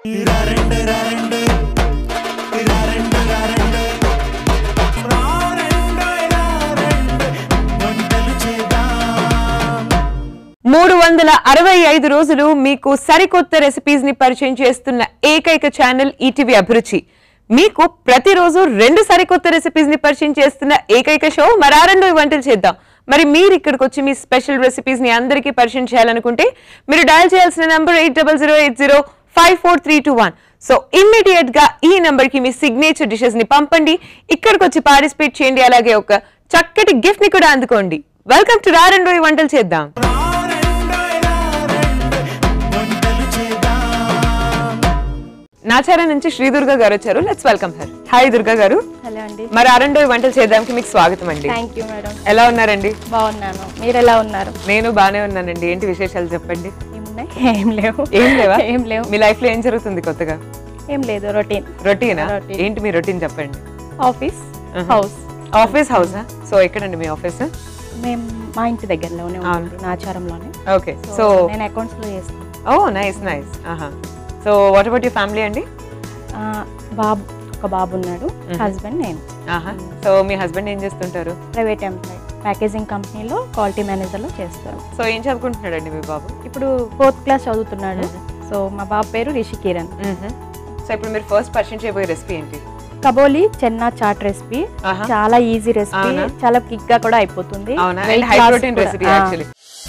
మూడు వందల అరవై ఐదు రోజులు మీకు సరికొత్త రెసిపీస్ ని పరిచయం చేస్తున్న ఏకైక ఛానల్ ఈటీవీ అభిరుచి మీకు ప్రతిరోజు రెండు సరికొత్త రెసిపీస్ ని పరిచయం చేస్తున్న ఏకైక షో మరారెండు వంటలు చేద్దాం మరి మీరు ఇక్కడికి వచ్చి మీ స్పెషల్ రెసిపీస్ ని అందరికీ పరిచయం చేయాలనుకుంటే మీరు డయల్ చేయాల్సిన number eight double zero eight zero five four three two one so immediate గా ఈ నంబర్ కి మీ సిగ్నేచర్ డిషెస్ ని పంపండి ఇక్కడికి వచ్చి పార్టిసిపేట్ చేయండి అలాగే ఒక చక్కటి గిఫ్ట్ ని కూడా అందుకోండి వెల్కమ్ టు రారెండు వంటలు చేద్దాం నాచార నుంచి శ్రీ దుర్గా గారు వచ్చారు let's welcome her hi Durga గారు హలో అండి మరి అరండో వంటలు చేద్దాంకి మీకు స్వాగతం అండి థ్యాంక్ యూ మేడం ఎలా ఉన్నారండి బాగున్నాను మీరు ఎలా ఉన్నారు నేను బానే ఉన్నానండి ఏంటి విశేషాలు చెప్పండి ఏమున్నాయి ఏం లేవు ఏం లేవా ఏం లేవు మీ లైఫ్ లో ఏం జరుగుతుంది కొత్తగా ఏం లేదు రొటీన్ రొటీనా Routine. ఏంటి మీ రొటీన్ చెప్పండి ఆఫీస్ హౌస్ ఆఫీస్ హౌసా సో ఎక్కడండి మీ ఆఫీస్ మేము మా ఇంటి దగ్గరలోనే ఉంటుంది నాచారంలోనే ఓకే సో సో నేను అకౌంట్స్ లో చేస్తాను ఓ నైస్ నైస్ ఆహా so what about you family అండి ఆ, బాబు ఒక బాబు ఉన్నాడు హస్బెండ్ నేను ఆహా సో మీ హస్బెండ్ ఏం చేస్తుంటారు ప్రైవేట్ ఎంప్లాయ్ ప్యాకేజింగ్ కంపెనీలో క్వాలిటీ మేనేజర్లో చేస్తారు సో ఏం చదువుకుంటున్నాడండి మీ బాబు ఇప్పుడు ఫోర్త్ క్లాస్ చదువుతున్నాడు సో మా బాబు పేరు రిషి కిరణ్ సో ఇప్పుడు మీరు ఫస్ట్ పరిచయం చేయబోయే రెసిపీ ఏంటి కబోలి చెన్నా చాట్ రెసిపీ ఆహా. చాలా ఈజీ రెసిపీ అవునా? చాలా క్విక్ గా కూడా అయిపోతుంది అవునా Weight and high loss protein కూడా. రెసిపీ ఆ. యాక్చువల్లీ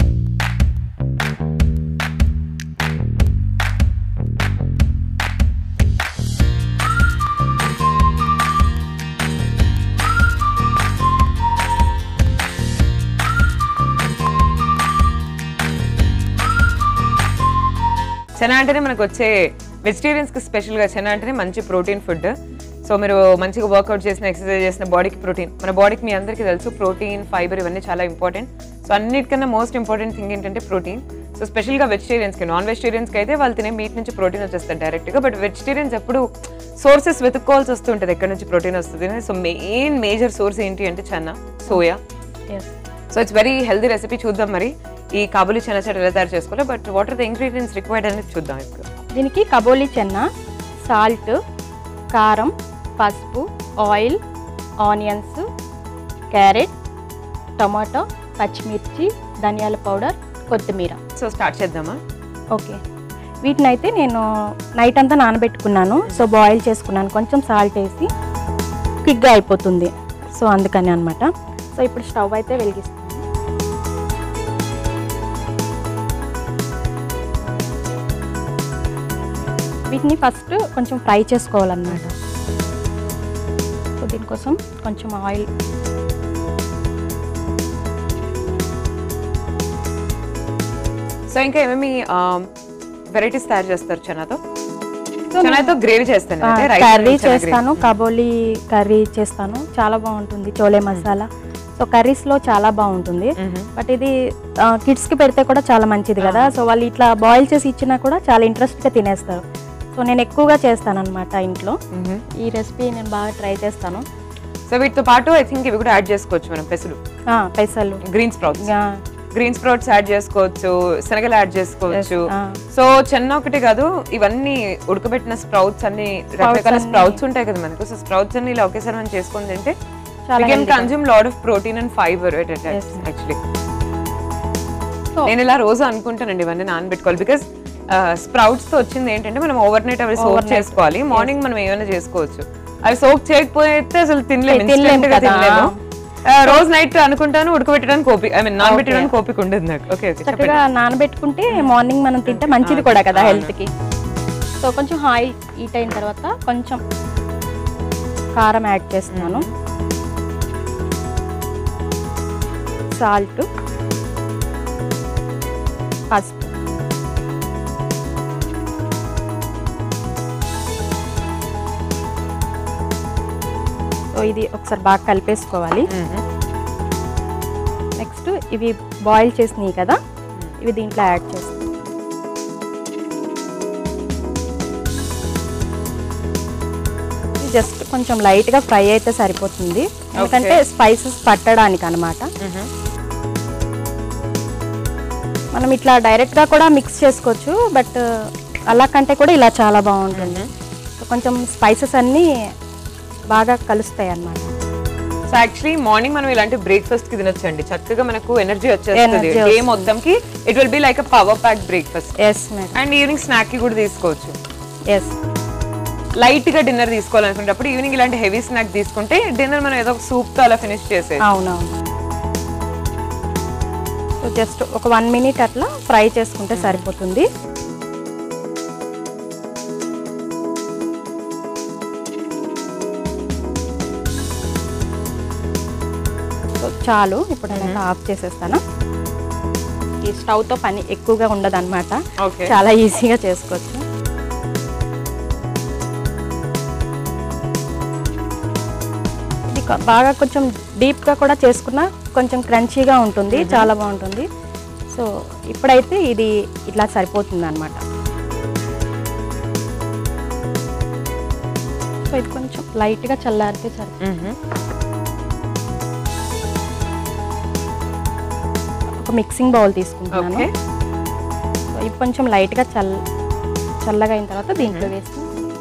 చెన అంటేనే మనకు వచ్చే వెజిటేరియన్స్ కి స్పెషల్ గా చెన అంటేనే మంచి ప్రోటీన్ ఫుడ్ సో మీరు మంచిగా వర్కౌట్ చేసిన ఎక్సర్సైజ్ చేసిన బాడీకి ప్రోటీన్ మన బాడీకి మీ అందరికీ తెలుసు ప్రోటీన్ ఫైబర్ ఇవన్నీ చాలా ఇంపార్టెంట్ సో అన్నిటికన్నా మోస్ట్ ఇంపార్టెంట్ థింగ్ ఏంటంటే ప్రోటీన్ సో స్పెషల్గా వెజిటేరియన్స్కి నాన్ వెజిటేరియన్స్కి అయితే వాళ్ళు తినే మీట్ నుంచి ప్రోటీన్ వచ్చేస్తారు డైరెక్ట్గా బట్ వెజిటేరియన్స్ ఎప్పుడు సోర్సెస్ వెతుక్కోవాల్సి వస్తుంటుంది ఎక్కడి నుంచి ప్రోటీన్ వస్తుంది సో మెయిన్ మేజర్ సోర్స్ ఏంటి అంటే చెన్న soya Yes. So it's very healthy recipe చూద్దాం మరి ఈ కాబులి చెన్న చెట్టు ఎలా తయారు చేసుకోవాలి but what are the ingredients required అనేది చూద్దాం ఇప్పుడు దీనికి కబోలి చెన్న సాల్ట్ కారం పసుపు ఆయిల్ ఆనియన్స్ క్యారెట్ టమాటో పచ్చిమిర్చి ధనియాల పౌడర్ కొత్తిమీర సో స్టార్ట్ చేద్దామా ఓకే వీటిని అయితే నేను నైట్ అంతా నానబెట్టుకున్నాను సో బాయిల్ చేసుకున్నాను కొంచెం సాల్ట్ వేసి క్విక్గా అయిపోతుంది సో అందుకని అనమాట సో ఇప్పుడు స్టవ్ అయితే వెలిగిస్తాను వీటిని ఫస్ట్ కొంచెం ఫ్రై చేసుకోవాలన్నమాట సో దీనికోసం కొంచెం ఆయిల్ సో ఇంకా ఏమేమి వెరైటీస్ తయారు చేస్తారు చెనాతో చెనాతో గ్రేవీ చేస్తాను అంటే rice కర్రీ చెనా gravy. చేస్తాను కబోలి కర్రీ చేస్తాను చాలా బాగుంటుంది చోలే మసాలా సో కర్రీస్ లో చాలా బాగుంటుంది మ్మ్. బట్ ఇది కిడ్స్ కి పెడితే కూడా చాలా మంచిది కదా సో వాళ్ళు ఇట్లా బాయిల్ చేసి ఇచ్చినా కూడా చాలా ఇంట్రెస్ట్ గా తినేస్తారు సో నేను ఎక్కువగా చేస్తాను అనమాట ఇంట్లో మ్మ్. ఈ రెసిపీ నేను బాగా ట్రై చేస్తాను సో వీటితో పాటు ఐ థింక్ ఇవి కూడా యాడ్ చేసుకోవచ్చు మనం పెసలు ఆ, పెసలు గ్రీన్ స్ప్రౌట్స్ ఇంకా గ్రీన్ స్ప్రౌట్స్ యాడ్ చేసుకోవచ్చు శనగలు యాడ్ చేసుకోవచ్చు ఆ. సో చెన్న ఒకటి కాదు ఇవన్నీ ఉడకబెట్టిన స్ప్రౌట్స్ అన్ని రకరకాల అన్ని. స్ప్రౌట్స్ ఉంటాయి కదా మనకు సో స్ప్రౌట్స్ అన్ని ఇలా ఒకేసారి మనం చేసుకొని తింటే చాలా can healthy. Consume lot of protein and fibre actually So- నేను ఇలా రోజు అనుకుంటానండి ఇవన్నీ నానబెట్టుకోవాలి బికాస్ స్ప్రౌట్స్ తో వచ్చింది ఏంటంటే మనం ఓవర్ నైట్ అవి సోక్ Overnight. చేసుకోవాలి మార్నింగ్ మనం ఏమైనా చేసుకోవచ్చు అవి సోక్ చేయకపోతే అసలు తినలేము తినలేము Instant గా కదా. తినలేము ఆ, రోజు నైట్ అనుకుంటాను ఉడకబెట్టడానికి ఓపిక ఐ మీన్ నానబెట్టడానికి ఓపిక ఉండదు నాకు ఓకే ఓకే చక్కగా నానబెట్టుకుంటే మార్నింగ్ మనం తింటే మంచిది కూడా కదా హెల్త్ కి సో కొంచెం ఆయిల్ హీట్ అయిన తర్వాత కొంచెం కారం యాడ్ చేస్తున్నాను సాల్ట్ పసుపు సో ఇది ఒకసారి బాగా కలిపేసుకోవాలి నెక్స్ట్ ఇవి బాయిల్ చేసినాయి కదా ఇవి దీంట్లో యాడ్ చేస్తాం జస్ట్ కొంచెం లైట్గా ఫ్రై అయితే సరిపోతుంది ఎందుకంటే స్పైసెస్ పట్టడానికి అనమాట మనం ఇట్లా డైరెక్ట్గా కూడా మిక్స్ చేసుకోవచ్చు బట్ అలా కంటే కూడా ఇలా చాలా బాగుంటుంది సో కొంచెం స్పైసెస్ అన్నీ బాగా కలుస్తాయి అన్నమాట సో యాక్చువల్లీ మార్నింగ్ మనం ఇలాంటి బ్రేక్ఫాస్ట్ కి తినొచ్చండి చక్కగా మనకు ఎనర్జీ వచ్చేస్తుంది Energy డే వస్తుంది. మొత్తంకి it will be like a power pack breakfast yes madam and evening snack కి కూడా తీసుకోవచ్చు ఎస్ లైట్ గా డిన్నర్ తీసుకోవాలనుకున్నప్పుడు ఈవినింగ్ ఇలాంటి హెవీ స్నాక్ తీసుకుంటే డిన్నర్ మనం ఏదో ఒక సూప్ తో అలా ఫినిష్ చేసేది అవునవును సో జస్ట్ ఒక వన్ మినిట్ అట్లా ఫ్రై చేసుకుంటే సరిపోతుంది సో చాలు ఇప్పుడు నేను ఆఫ్ చేసేస్తాను ఈ స్టవ్తో పని ఎక్కువగా ఉండదు ఓకే చాలా ఈజీగా చేసుకోవచ్చు ఇది కొ- బాగా కొంచెం డీప్గా కూడా చేసుకున్నా కొంచెం క్రంచీగా ఉంటుంది చాలా బాగుంటుంది సో ఇప్పుడైతే ఇది ఇట్లా సరిపోతుంది అనమాట సో ఇది కొంచెం లైట్గా చల్లారితే సరిపోతుంది ఒక మిక్సింగ్ బౌల్ తీసుకుంటున్నాను ఓకే సో ఇది కొంచెం లైట్గా చల్ చల్లగా అయిన తర్వాత దీంట్లో వేసి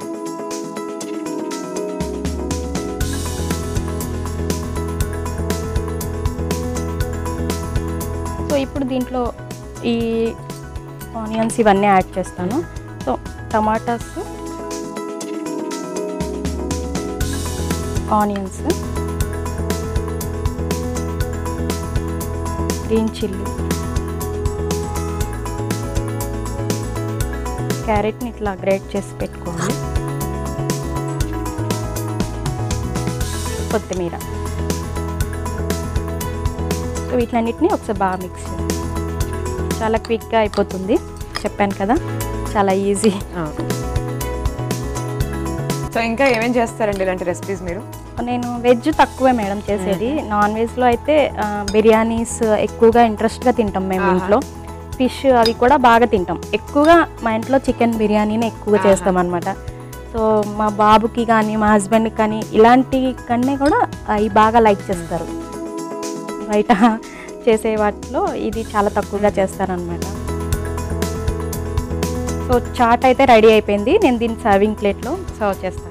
సో ఇప్పుడు దీంట్లో ఈ ఆనియన్స్ ఇవన్నీ యాడ్ చేస్తాను so tomatoes onions green chilli క్యారెట్ని ఇట్లా గ్రేట్ చేసి పెట్టుకోవాలి కొత్తిమీర సో వీటిలన్నిటిని ఒకసారి బాగా మిక్స్ చేసి చాలా క్విక్గా అయిపోతుంది చెప్పాను కదా చాలా ఈజీ సో ఇంకా ఏమేం చేస్తారండి ఇలాంటి రెసిపీస్ మీరు నేను వెజ్ తక్కువే మేడం చేసేది నాన్ వెజ్లో అయితే ఆ, బిర్యానీస్ ఎక్కువగా ఇంట్రెస్ట్గా తింటాం మేము ఆహా. ఇంట్లో ఫిష్ అవి కూడా బాగా తింటాం ఎక్కువగా మా ఇంట్లో చికెన్ బిర్యానీనే ఎక్కువగా ఆహా. చేస్తాం అనమాట సో మా బాబుకి కానీ మా హస్బెండ్కి కానీ ఇలాంటి కన్నా కూడా అవి బాగా లైక్ చేస్తారు బయట చేసే వాటిలో ఇది చాలా తక్కువగా చేస్తారనమాట సో చాట్ అయితే రెడీ అయిపోయింది నేను దీన్ని సర్వింగ్ ప్లేట్లో సర్వ్ చేస్తాను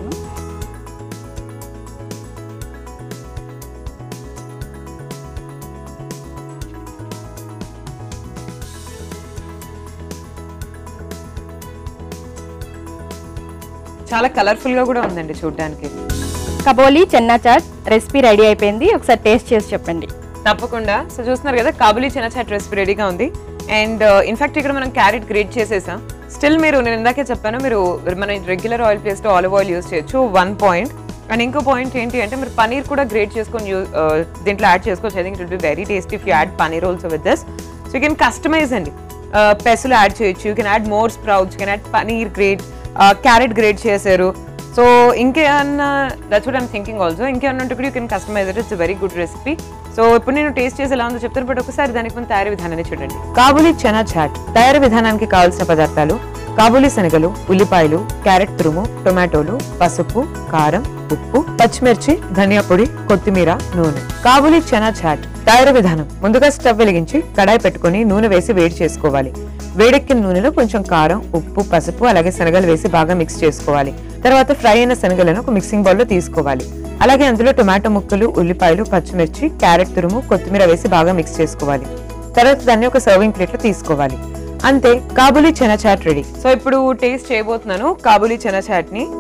చాలా కలర్ఫుల్ గా కూడా ఉందండి చూడడానికి కబోలి చెన్నా చాట్ రెసిపీ రెడీ అయిపోయింది ఒకసారి టేస్ట్ చేసి చెప్పండి తప్పకుండా సో చూస్తున్నారు కదా కాబులీ చిన్న చాట్ రెసిపీ రెడీగా ఉంది అండ్ ఇన్ఫాక్ట్ ఇక్కడ మనం క్యారెట్ గ్రేట్ చేసేసాం స్టిల్ మీరు నేను ఇందాకే చెప్పాను మీరు మన రెగ్యులర్ ఆయిల్ ప్లేస్ లో ఆలివ్ ఆయిల్ యూస్ చేయొచ్చు వన్ పాయింట్ అండ్ ఇంకో పాయింట్ ఏంటి అంటే మీరు పనీర్ కూడా గ్రేట్ చేసుకొని use- uh, దీంట్లో యాడ్ చేసుకోవచ్చు I think it be very tasty if you add paneer also with this so you can customise అండి పెసులు యాడ్ చేయొచ్చు you can add more sprouts can add paneer grate carrot grate చేశారు so ఇంకేమన్నా that's what I'm thinking also ఇంకేమన్నా ఉంటే కూడా you can customise it it's very good recipe so ఇప్పుడు నేను టేస్ట్ చేసి ఎలా ఉందో చెప్తాను బట్ ఒకసారి దానికి ముందు తయారీ విధానాన్ని చూడండి కాబూలీ చనా చాట్ తయారీ విధానానికి కావాల్సిన పదార్థాలు కాబూలీ శనగలు ఉల్లిపాయలు క్యారెట్ తురుము టొమాటోలు పసుపు కారం ఉప్పు పచ్చిమిర్చి ధనియా పొడి కొత్తిమీర నూనె కాబూలీ చనా చాట్ తయారీ విధానం ముందుగా స్టవ్ వెలిగించి కడాయి పెట్టుకొని నూనె వేసి వేడి చేసుకోవాలి వేడెక్కిన నూనెలో కొంచెం కారం ఉప్పు పసుపు అలాగే శనగలు వేసి బాగా మిక్స్ చేసుకోవాలి తర్వాత ఫ్రై అయిన శనగలను ఒక మిక్సింగ్ బౌల్ లో తీసుకోవాలి అలాగే అందులో టొమాటో ముక్కలు ఉల్లిపాయలు పచ్చిమిర్చి క్యారెట్ తురుము కొత్తిమీర వేసి బాగా మిక్స్ చేసుకోవాలి తర్వాత దాన్ని ఒక సర్వింగ్ ప్లేట్ లో తీసుకోవాలి అంతే కాబూలీ చెనా చాట్ రెడీ సో ఇప్పుడు టేస్ట్ చేయబోతున్నాను కాబూలీ చెనా చాట్ ని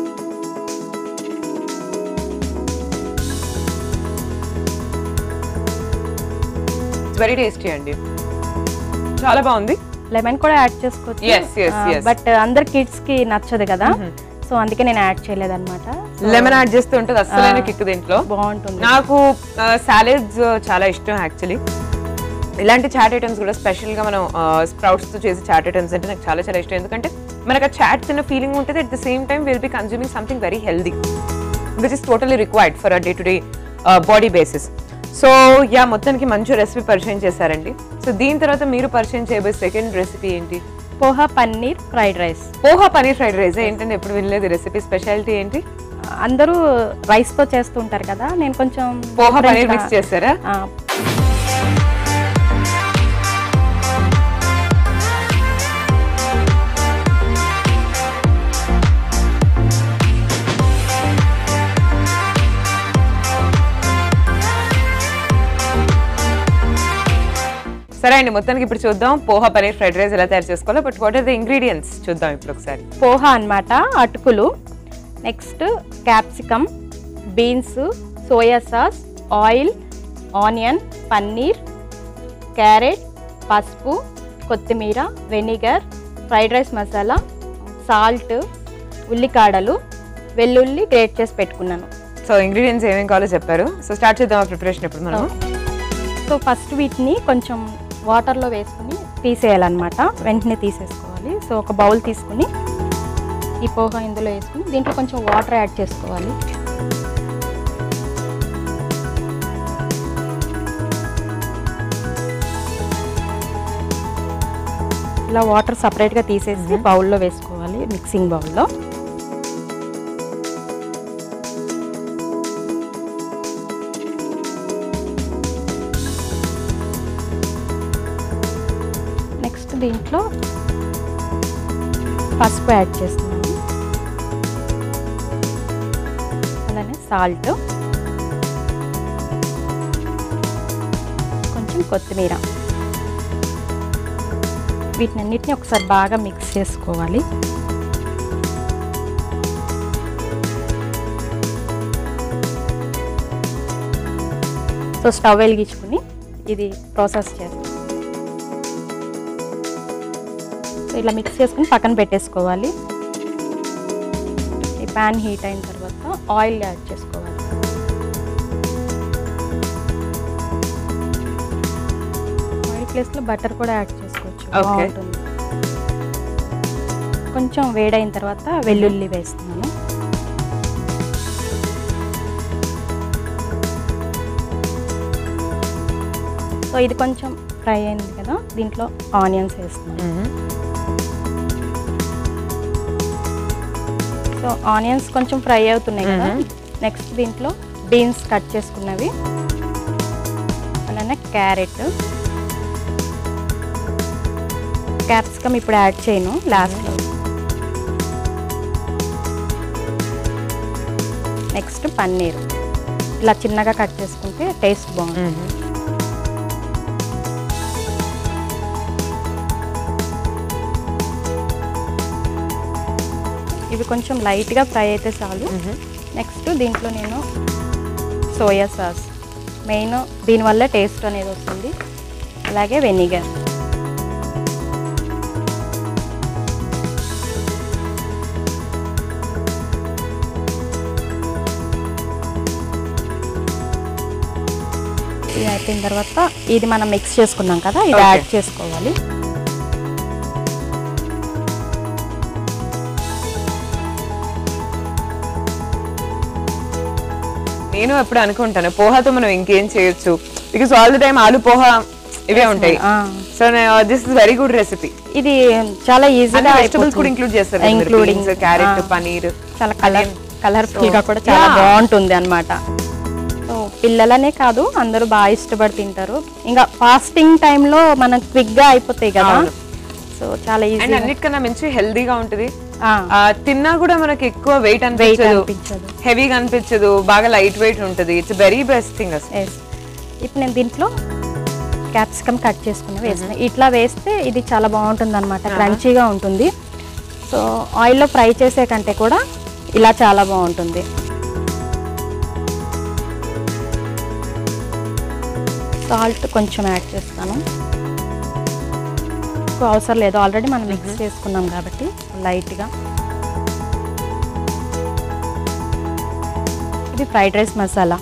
వెరీ టేస్టీ అండి చాలా బాగుంది లెమన్ కూడా యాడ్ చేసుకోవచ్చు Yes, yes, yes. బట్ అందరు కిడ్స్ కి నచ్చదు కదా సో అందుకే నేను యాడ్ చేయలేదు అనమాట లెమన్ యాడ్ చేస్తూ ఉంటుంది అస్సలైన కిక్ దీంట్లో బాగుంటుంది నాకు సాలెడ్స్ చాలా ఇష్టం యాక్చువల్లీ ఇలాంటి చాట్ ఐటమ్స్ కూడా స్పెషల్ గా మనం స్ప్రౌట్స్ తో చేసే చాట్ ఐటమ్స్ అంటే నాకు చాలా చాలా ఇష్టం ఎందుకంటే మనకు ఆ చాట్ తిన్న ఫీలింగ్ ఉంటుంది at the same time will be consuming something very healthy which is totally required for a day to day body basis so yeah మొత్తానికి మంచి రెసిపీ పరిచయం చేశారండి సో దీని తర్వాత మీరు పరిచయం చేయబోయే సెకండ్ రెసిపీ ఏంటి poha paneer fried rice poha paneer fried rice ఏంటంటే ఎప్పుడు వినలేదు రెసిపీ స్పెషాలిటీ ఏంటి అందరూ రైస్ తో చేస్తుంటారు కదా నేను కొంచెం పోహా different పనీర్ గా- మిక్స్ చేస్తారా ఆ, సరే అండి మొత్తానికి ఇప్పుడు చూద్దాం పోహా పనీర్ ఫ్రైడ్ రైస్ ఎలా తయారు చేసుకోవాలో but what are the ingredients చూద్దాం ఇప్పుడు ఒకసారి పోహా అన్నమాట అటుకులు next capsicum beans soya sauce oil onion paneer carrot పసుపు కొత్తిమీర vinegar fried rice masala salt ఉల్లికాడలు వెల్లుల్లి గ్రేట్ చేసి పెట్టుకున్నాను సో ఇంగ్రీడియంట్స్ ఏమేమి కావాలో చెప్పారు సో స్టార్ట్ చేద్దాం ప్రిపరేషన్ ఇప్పుడు మనం సో ఫస్ట్ వీటిని కొంచెం వాటర్లో వేసుకుని తీసేయాలన్నమాట వెంటనే తీసేసుకోవాలి సో ఒక బౌల్ తీసుకుని ఈ పోహా ఇందులో వేసుకుని దీంట్లో కొంచెం వాటర్ యాడ్ చేసుకోవాలి ఇలా వాటర్ సపరేట్గా తీసేసి బౌల్లో వేసుకోవాలి మిక్సింగ్ బౌల్లో నెక్స్ట్ దీంట్లో పసుపు యాడ్ చేస్తున్నాను అలానే సాల్ట్ కొంచెం కొత్తిమీర వీటినన్నిటిని ఒకసారి బాగా మిక్స్ చేసుకోవాలి సో స్టవ్ వెలిగించుకుని ఇది ప్రాసెస్ చేస్తాం సో ఇలా మిక్స్ చేసుకుని పక్కన పెట్టేసుకోవాలి ఈ ప్యాన్ హీట్ అయిన తర్వాత ఆయిల్ యాడ్ చేసుకోవాలి ఆయిల్ ప్లేస్లో బటర్ కూడా యాడ్ చేసుకోవచ్చు Okay. బాగుంటుంది కొంచెం వేడైన తర్వాత వెల్లుల్లి వేస్తున్నాను సో ఇది కొంచెం ఫ్రై అయింది కదా దీంట్లో ఆనియన్స్ వేస్తున్నాను సో ఆనియన్స్ కొంచెం ఫ్రై అవుతున్నాయి కదా Mhm. నెక్స్ట్ దీంట్లో బీన్స్ కట్ చేసుకున్నవి అలానే క్యారెట్ క్యాప్సికమ్ ఇప్పుడు యాడ్ చేయను లాస్ట్లో నెక్స్ట్ పన్నీర్ ఇలా చిన్నగా కట్ చేసుకుంటే టేస్ట్ బాగుంటుంది ఇవి కొంచెం లైట్గా ఫ్రై అయితే చాలు నెక్స్ట్ దీంట్లో నేను సోయా సాస్ మెయిన్ దీనివల్ల టేస్ట్ అనేది వస్తుంది అలాగే వెనిగర్ ఇది అయిపోయిన తర్వాత ఇది మనం మిక్స్ చేసుకున్నాం కదా ఇది Okay. యాడ్ చేసుకోవాలి నేను ఎప్పుడు అనుకుంటాను పోహాతో మనం ఇంకేం చేయొచ్చు బికాస్ ఆల్ ద టైమ్ ఆలు పోహా ఇవే ఉంటాయి ఆ. So this is very good recipe ఇది చాలా ఈజీగా వెజిటబుల్స్ కూడా ఇంక్లూడ్ చేస్తారు ఇంక్లూడింగ్ క్యారెట్ పనీర్ చాలా కలర్ కలర్ఫుల్ గా కూడా చాలా yeah. బాగుంటుంది అనమాట సో పిల్లలనే కాదు అందరూ బాగా ఇష్టపడి తింటారు ఇంకా ఫాస్టింగ్ టైంలో మనం క్విక్ గా అయిపోతాయి కదా అవును. సో చాలా అండ్ ఈజీ అన్నిటికన్నా మంచి హెల్దీగా ఉంటుంది ఆ, తిన్నా కూడా మనకి ఎక్కువ వెయిట్ వెయిట్ అనిపించదు అనిపించదు హెవీగా అనిపించదు బాగా లైట్ వెయిట్ ఉంటుంది ఇట్స్ వెరీ బెస్ట్ థింగ్ అసలు ఎస్ ఇప్పుడు నేను దీంట్లో క్యాప్సికమ్ కట్ చేసుకుని వేసిన ఇట్లా వేస్తే ఇది చాలా బాగుంటుంది అనమాట క్రంచీగా ఉంటుంది సో ఆయిల్లో ఫ్రై చేసే కంటే కూడా ఇలా చాలా బాగుంటుంది సాల్ట్ కొంచెం యాడ్ చేస్తాను ఎక్కువ అవసరం లేదు ఆల్రెడీ మనం మిక్స్ చేసుకున్నాం కాబట్టి లైట్గా ఇది ఫ్రైడ్ రైస్ మసాలా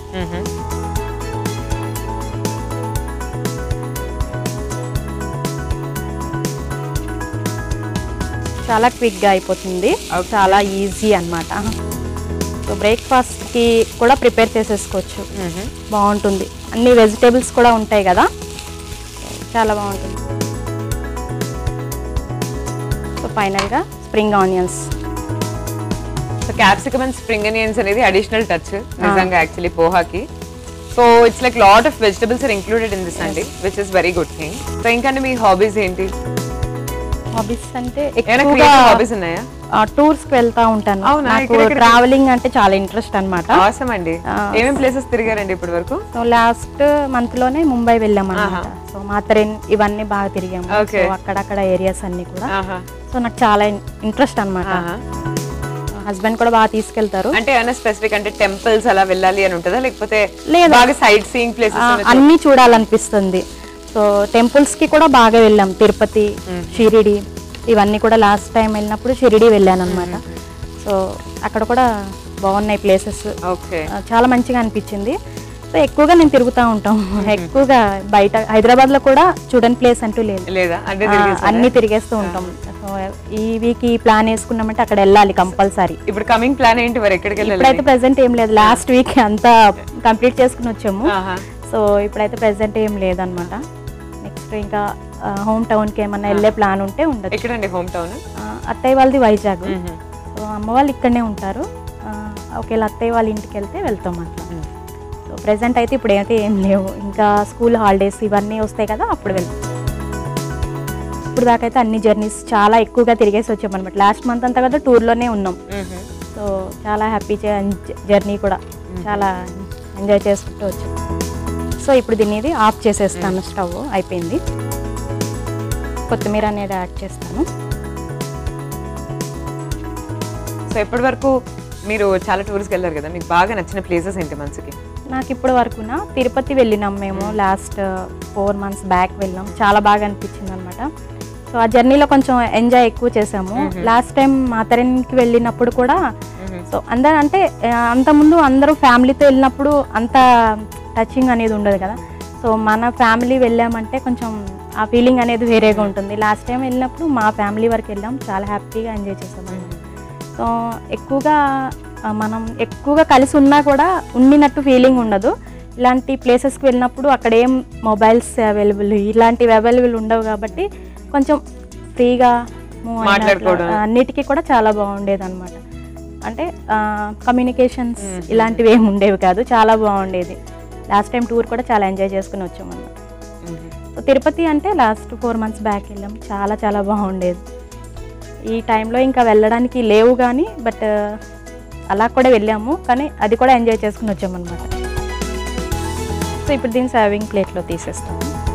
చాలా క్విక్గా అయిపోతుంది చాలా ఈజీ అన్నమాట సో బ్రేక్ఫాస్ట్కి కూడా ప్రిపేర్ చేసేసుకోవచ్చు బాగుంటుంది అన్ని వెజిటేబుల్స్ కూడా ఉంటాయి కదా చాలా బాగుంటుంది సో ఫైనల్గా spring onions so capsicum and spring onions అనేది అడిషనల్ టచ్ నిజంగా యాక్చువల్లీ పోహాకి so it's like lot of vegetables are included in this అండి which is very good thing so ఇంకంటే మీ హాబీస్ ఏంటి హాబీస్ అంటే ఏమైనా ఎక్కువగా క్రియేటివ్ హాబీస్ ఉన్నాయా టూర్స్ కి వెళ్తా ఉంటాను అవునా? నాకు ఎక్కడెక్కడికి? ట్రావెలింగ్ అంటే చాలా ఇంట్రెస్ట్ అన్నమాట అవసరం అండి ఏమేం ప్లేసెస్ తిరిగారండి ఇప్పటి వరకు సో లాస్ట్ మంత్ లోనే ముంబై వెళ్ళాం అనమాట సో మాతరెన్ ఇవన్నీ బాగా తిరిగాము Okay. సో అక్కడక్కడ ఏరియాస్ అన్ని కూడా ఆహా. సో నాకు చాలా ఇంట్రెస్ట్ అన్నమాట ఆహా. హస్బెండ్ కూడా బాగా తీసుకెళ్తారు అంటే ఏమైనా స్పెసిఫిక్ అంటే టెంపుల్స్ అలా వెళ్ళాలి అని ఉంటుందా లేకపోతే లేదు. బాగా సైట్ సీయింగ్ ఆ, ప్లేసెస్ అన్నీ చూడాలనిపిస్తుంది సో టెంపుల్స్ కి కూడా బాగా వెళ్ళాం తిరుపతి షిరిడి ఇవన్నీ కూడా లాస్ట్ టైం వెళ్ళినప్పుడు షిరిడి వెళ్ళాను అనమాట సో అక్కడ కూడా బాగున్నాయి ప్లేసెస్ ఓకే చాలా మంచిగా అనిపించింది సో ఎక్కువగా నేను తిరుగుతూ ఉంటాం ఎక్కువగా బయట హైదరాబాద్ లో కూడా చూడని ప్లేస్ అంటూ లేదు లేదా అంటే ఆ, అన్ని తిరిగేస్తూ ఉంటాం సో ఈ వీక్ ఈ ప్లాన్ వేసుకున్నామంటే అక్కడ వెళ్ళాలి కంపల్సరీ ఇప్పుడు కమింగ్ ప్లాన్ ఏంటి మరి ఎక్కడికి వెళ్ళాలి ఇప్పుడైతే ప్రెసెంట్ ఏం లేదు లాస్ట్ వీక్ అంతా కంప్లీట్ చేసుకుని వచ్చాము ఆహా. సో ఇప్పుడైతే ప్రెసెంట్ ఏం లేదనమాట నెక్స్ట్ ఇంకా హోమ్ టౌన్ కి ఏమన్నా వెళ్ళే ప్లాన్ ఉంటే ఉండదు ఎక్కడండి హోమ్ టౌన్ అత్తయ్య వాళ్ళది వైజాగ్ సో అమ్మ వాళ్ళు ఇక్కడనే ఉంటారు ఆ, ఒకవేళ అత్తయ్య వాళ్ళ ఇంటికి వెళ్తే వెళ్తాం అట్లా సో ప్రెసెంట్ అయితే ఇప్పుడు అయితే ఏం లేవు ఇంకా స్కూల్ హాలిడేస్ ఇవన్నీ వస్తాయి కదా అప్పుడు వెళ్తాం ఇప్పుడు దాకైతే అన్ని జర్నీస్ చాలా ఎక్కువగా తిరిగేసి వచ్చామన్నమాట లాస్ట్ మంత్ అంతా కదా టూర్లోనే ఉన్నాం సో చాలా హ్యాపీ జర్నీ కూడా చాలా ఎంజాయ్ చేసుకుంటూ వచ్చాం సో ఇప్పుడు దీన్ని ఇది ఆఫ్ చేసేస్తాను స్టవ్ అయిపోయింది కొత్తిమీర అనేది యాడ్ చేస్తాను సో ఇప్పటి వరకు మీరు చాలా టూర్స్కి వెళ్ళారు కదా మీకు బాగా నచ్చిన ప్లేసెస్ ఏంటి మనసుకి నాకు ఇప్పటి వరకున తిరుపతి వెళ్ళినాం మేము లాస్ట్ ఫోర్ మంత్స్ బ్యాక్ వెళ్ళాం చాలా బాగా అనిపించింది అనమాట సో ఆ జర్నీలో కొంచెం ఎంజాయ్ ఎక్కువ చేసాము లాస్ట్ టైం మాతరణ్కి వెళ్ళినప్పుడు కూడా సో అందరు అంటే ఆ, అంతకుముందు అందరూ ఫ్యామిలీతో వెళ్ళినప్పుడు అంత టచింగ్ అనేది ఉండదు కదా సో మన ఫ్యామిలీ వెళ్ళామంటే కొంచెం ఆ ఫీలింగ్ అనేది వేరేగా ఉంటుంది లాస్ట్ టైం వెళ్ళినప్పుడు మా ఫ్యామిలీ వరకు వెళ్ళాం చాలా హ్యాపీగా ఎంజాయ్ చేసాం అన్నమాట. సో ఎక్కువగా ఆ, మనం ఎక్కువగా కలిసి ఉన్నా కూడా ఉండినట్టు ఫీలింగ్ ఉండదు ఇలాంటి ప్లేసెస్కి వెళ్ళినప్పుడు అక్కడ ఏం మొబైల్స్ అవైలబుల్ ఇలాంటివి అవైలబుల్ ఉండవు కాబట్టి కొంచెం ఫ్రీగా move అయినట్లు, మాట్లాడుకోవడం. ఆ, అన్నిటికీ కూడా చాలా బాగుండేది అనమాట అంటే కమ్యూనికేషన్స్ ఇలాంటివి ఏమి ఉండేవి కాదు చాలా బాగుండేది లాస్ట్ టైం టూర్ కూడా చాలా ఎంజాయ్ చేసుకుని వచ్చాం అనమాట సో తిరుపతి అంటే లాస్ట్ ఫోర్ మంత్స్ బ్యాక్ వెళ్ళాం చాలా చాలా బాగుండేది ఈ టైంలో ఇంకా వెళ్ళడానికి లేవు కానీ బట్ అలా కూడా వెళ్ళాము కానీ అది కూడా ఎంజాయ్ చేసుకుని వచ్చామన్నమాట సో ఇప్పుడు దీన్ని సర్వింగ్ ప్లేట్లో తీసేస్తాము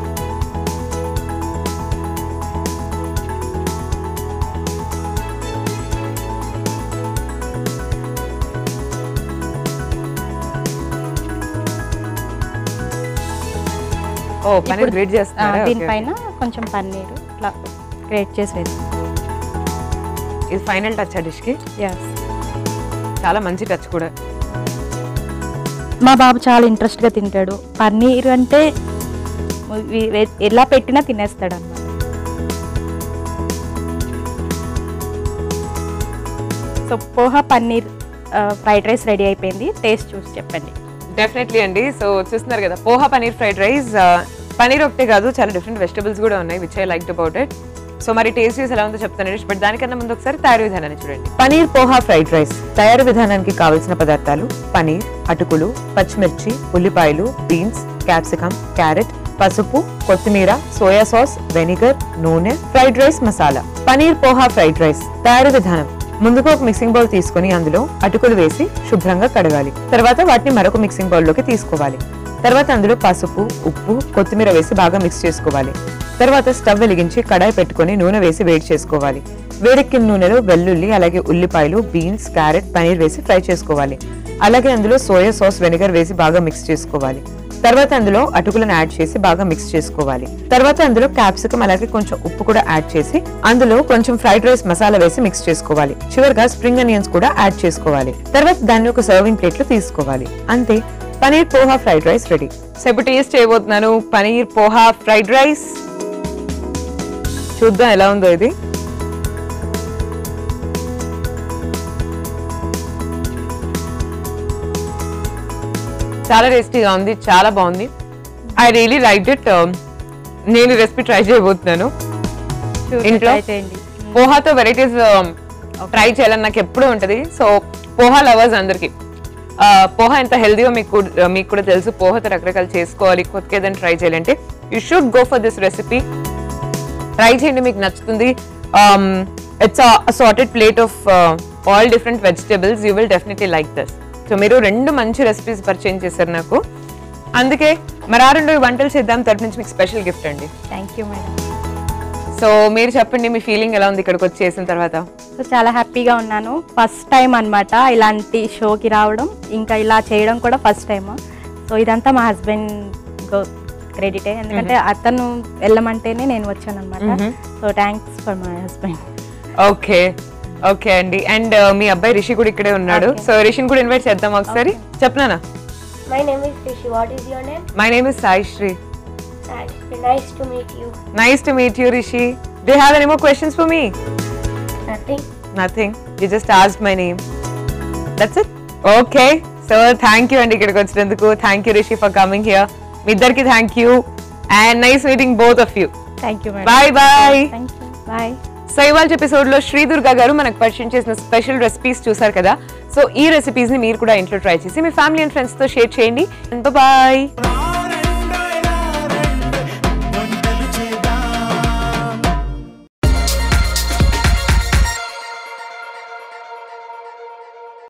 ఓ పన్నీర్ గ్రేట్ ఆ, చేస్తున్నారా Okay, దీనిపైన కొంచెం పన్నీర్ ఇట్లా గ్రేట్ చేసి వేసి okay. ఇది ఫైనల్ టచ్ ఆ డిష్ కి ఎస్ చాలా మంచి టచ్ కూడా మా బాబు చాలా ఇంట్రెస్ట్గా తింటాడు పన్నీర్ అంటే వి- వే- ఎలా పెట్టినా తినేస్తాడు అన్నమాట so poha paneer fried rice ready అయిపోయింది టేస్ట్ చూసి చెప్పండి డెఫినెట్లీ అండి సో చూస్తున్నారు కదా పోహా పనీర్ ఫ్రైడ్ రైస్ పనీర్ ఒకటే కాదు చాలా డిఫరెంట్ వెజిటబుల్స్ కూడా ఉన్నాయి which I like about it so మరి టేస్ట్ చూసి ఎలా ఉందో చెప్తాను బట్ దానికన్నా ముందు ఒకసారి తయారు విధానాన్ని చూడండి పనీర్ పోహా ఫ్రైడ్ రైస్ తయారు విధానానికి కావలసిన పదార్థాలు పనీర్ అటుకులు పచ్చిమిర్చి ఉల్లిపాయలు బీన్స్ క్యాప్సికమ్ క్యారెట్ పసుపు కొత్తిమీర సోయా సాస్ వెనిగర్ నూనె fried rice masala paneer poha fried rice తయారు విధానం ముందుగా ఒక మిక్సింగ్ బౌల్ తీసుకొని అందులో అటుకులు వేసి శుభ్రంగా కడగాలి తర్వాత వాటిని మరొక మిక్సింగ్ బౌల్ లోకి తీసుకోవాలి తర్వాత అందులో పసుపు ఉప్పు కొత్తిమీర వేసి బాగా మిక్స్ చేసుకోవాలి తర్వాత స్టవ్ వెలిగించి కడాయి పెట్టుకొని నూనె వేసి వేడి చేసుకోవాలి వేడెక్కిన నూనెలో వెల్లుల్లి అలాగే ఉల్లిపాయలు బీన్స్ క్యారెట్ పనీర్ వేసి ఫ్రై చేసుకోవాలి అలాగే అందులో సోయా సాస్ వెనిగర్ వేసి బాగా మిక్స్ చేసుకోవాలి తర్వాత అందులో అటుకులను యాడ్ చేసి బాగా మిక్స్ చేసుకోవాలి తర్వాత అందులో క్యాప్సికం అలాగే కొంచెం ఉప్పు కూడా యాడ్ చేసి అందులో కొంచెం ఫ్రైడ్ రైస్ మసాలా వేసి మిక్స్ చేసుకోవాలి చివరిగా స్ప్రింగ్ అనియన్స్ కూడా యాడ్ చేసుకోవాలి తర్వాత దాన్ని ఒక సర్వింగ్ ప్లేట్ లో తీసుకోవాలి అంతే paneer poha fried rice ready so ఇప్పుడు టేస్ట్ చేయబోతున్నాను పనీర్ పోహా ఫ్రైడ్ రైస్ చూద్దాం ఎలా ఉందో ఇది చాలా టేస్టీగా ఉంది చాలా బాగుంది ఐ రియలీ లైక్ ఇట్ నేను రెసిపీ ట్రై చేయబోతున్నాను ఇంట్లో? ట్రై చేయండి పోహాతో వెరైటీస్ ట్రై చేయాలని నాకు ఎప్పుడూ ఉంటుంది సో పోహా లవర్స్ అందరికి పోహా ఎంత హెల్దీగా మీకు కూడా- మీకు కూడా తెలుసు పోహాతో రకరకాలు చేసుకోవాలి కొత్తగా ఏదైనా ట్రై చేయాలంటే you should go for this recipe try చేయండి మీకు నచ్చుతుంది it's assorted plate of all different vegetables you will definitely like this so మీరు రెండు మంచి రెసిపీస్ పరిచయం చేశారు నాకు అందుకే మరి ఆ రెండు వంటలు చేద్దాం తరపు నుంచి మీకు స్పెషల్ గిఫ్ట్ అండి థ్యాంక్ యూ మేడం సో మీరు చెప్పండి మీ ఫీలింగ్ ఎలా ఉంది ఇక్కడికి వచ్చి చేసిన తర్వాత సో చాలా హ్యాపీగా ఉన్నాను ఫస్ట్ టైం అన్నమాట ఇలాంటి షోకి రావడం ఇంకా ఇలా చేయడం కూడా ఫస్ట్ టైం సో ఇదంతా మా హస్బెండ్ క్రెడిటే ఎందుకంటే అతను వెళ్ళమంటేనే నేను వచ్చాను అనమాట so thanks for my husband okay okay అండి అండ్ మీ అబ్బాయి రిషి కూడా ఇక్కడే ఉన్నాడు Okay. సో రిషిని కూడా ఇన్వైట్ చేద్దాం ఒకసారి చెప్పనా My name is Rishi. What is your name? My name is Sai Sri Nice. Nice to meet you. Nice to meet you Rishi do have any more questions for me Nothing. Nothing you just ask my name that's it okay so thank you అండి ఇక్కడికి వచ్చినందుకు thank you Rishi for coming here మీ ఇద్దరికి thank you and nice meeting both of you thank you madam bye bye thank you bye so ఇవాళ episode లో శ్రీ దుర్గా గారు మనకు పరిచయం చేసిన స్పెషల్ రెసిపీస్ చూసారు కదా సో ఈ రెసిపీస్ ని మీరు కూడా ఇంట్లో ట్రై చేసి మీ ఫ్యామిలీ అండ్ ఫ్రెండ్స్ తో షేర్ చేయండి బాయ్